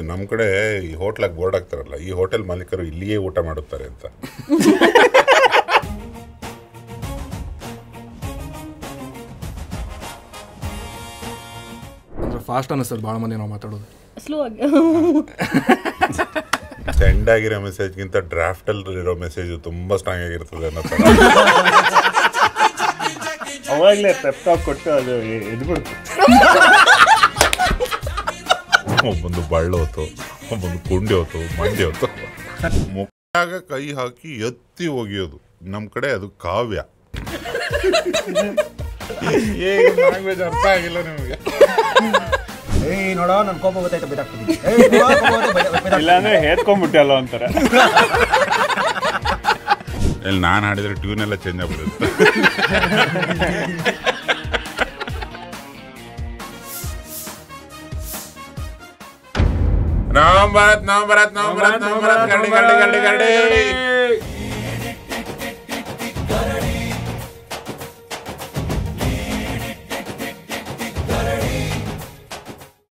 ನಮ್ಮ ಕಡೆ ಈ ಹೋಟ್ಲಾಗ ಬೋರ್ಡ್ ಹಾಕ್ತಾರಲ್ಲ ಈ ಹೋಟೆಲ್ ಮಾಲೀಕರು ಇಲ್ಲಿಯೇ ಊಟ ಮಾಡುತ್ತಾರೆ ಅಂತ ಅಂದ್ರೆ ಫಾಸ್ಟ್ ಅನ್ನಿಸ್ತದೆ ಭಾಳ ಮಂದಿ ನಾವು ಮಾತಾಡೋದು ಸ್ಲೋ ಆಗಿ ಸೆಂಡ್ ಆಗಿರೋ ಮೆಸೇಜ್ಗಿಂತ ಡ್ರಾಫ್ಟ್ ಅಲ್ಲಿ ಇರೋ ಮೆಸೇಜ್ ತುಂಬಾ ಸ್ಟ್ರಾಂಗ್ ಆಗಿರ್ತದೆ ಅನ್ನೋ ಥರ ಅವಾಗಲೇ ಪೆಪ್ಟಾಪ್ ಕೊಟ್ಟು ಅದು ಎದ್ಬಿಡ್ತು ಒಬ್ಬೊಂದು ಬಳ್ಳು ಹೊತ್ತು ಒಬ್ಬೊಂದು ಕುಂಡಿ ಹೊತ್ತು ಮಂಡಿ ಹೊತ್ತು ಮುಖಾಗ ಕೈ ಹಾಕಿ ಎತ್ತಿ ಒಗೆಯೋದು ನಮ್ಮ ಕಡೆ ಅದು ಕಾವ್ಯ ಲ್ಯಾಂಗ್ವೇಜ್ ಅರ್ಥ ಆಗಿಲ್ಲ ನಿಮಗೆ ಏಯ್ ನೋಡೋ ನನ್ ಕೋಪ ಗೊತ್ತಾಯ್ತು ಬಿದ್ದಾಕ್ಬಿಟ್ಟಿದ್ದೀನಿ ಏಯ್ ನೋಡೋ, ಕೋಪ ಗೊತ್ತಾಯ್ತು, ಬೈದ- ಬೈದಾಕ್ಬಿಟ್ಟಿದ್ದೀನಿ. ಇಲ್ಲಾಂದ್ರೆ ಹೇರ್ಕೊಂಡ್ಬಿಟ್ಟಲ್ಲ ಒಂಥರ ಇಲ್ಲಿ ನಾನು ಹಾಡಿದ್ರೆ ಟ್ಯೂನ್ ಎಲ್ಲ ಚೇಂಜ್ ಆಗ್ಬಿಡುತ್ತೆ ನವಂಬರ್ ನವಂಬರ್ ನವಂಬರ್ ನವಂಬರ್ ಗಂಡಿ ಗಂಡಿ ಗಂಡಿ ಗಂಡಿ